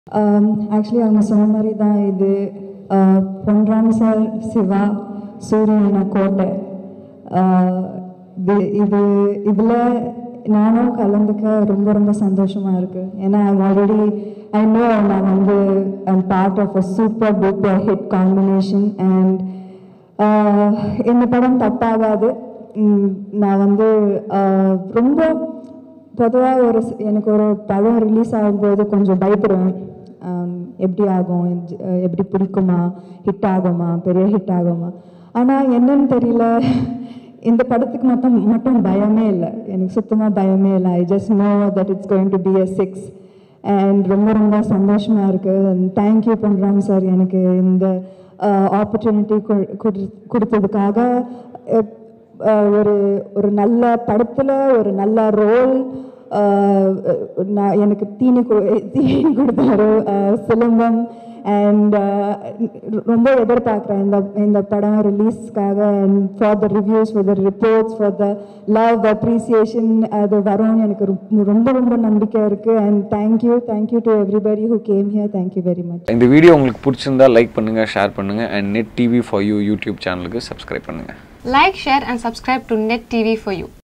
Actually அவங்க சொன்ன மாதிரி தான் இது ஆஹ் பொன்ராம் சார் சிவா சூரியன கோட்டை ஆஹ் இது இது இதில் நானும் கலந்துக்க ரொம்ப ரொம்ப சந்தோஷமாக இருக்குது ஏன்னா ஐ ஆல்ரெடி ஐ நோ நான் வந்து I'm part of a super duper hit combination and இந்த படம் தப்பாகாது உம், நான் வந்து ஆஹ் ரொம்ப பொதுவாக ஒரு ஸ்- எனக்கு ஒரு படம் ரிலீஸ் ஆகும்போது கொஞ்சம் பயப்படுவேன் ஆம், எப்படி ஆகும் எப்~ அஹ் எப்படி பிடிக்குமா ஹிட் ஆகுமா பெரிய ஹிட் ஆகுமா ஆனால் என்னன்னு தெரியல இந்த படத்துக்கு மட்டும் மட்டும் பயமே இல்லை எனக்கு சுத்தமாக பயமே இல்லை I just know that it's going to be a six and ரொம்ப ரொம்ப சந்தோஷமாக இருக்குது தேங்க்யூ பண்ணுறோம் சார் எனக்கு இந்த ஆப்பர்ச்சுனிட்டி கொடுத்ததுக்காக அஹ், அஹ், ஒரு ஒரு நல்ல படத்தில் ஒரு நல்ல ரோல் நான் எனக்கு தீனி கொ- தீனி கொடுத்தாரு அஹ், சிலம்பம் அண்ட் ரொம்ப எதிர்பார்க்குறேன் இந்த இந்த படம் ரிலீஸ்க்காக and for the reviews for the reports for the love appreciation அது வரும்னு எனக்கு ரொம்ப ரொம்ப ரொம்ப நம்பிக்கை இருக்குது and thank you thank you to everybody who came here thank you very much இந்த வீடியோ உங்களுக்கு பிடிச்சிருந்தா லைக் பண்ணுங்க ஷேர் பண்ணுங்க and Net TV for you YouTube சேனலுக்கு சப்ஸ்கிரைப் பண்ணுங்க Like, share, and subscribe to Net TV for you.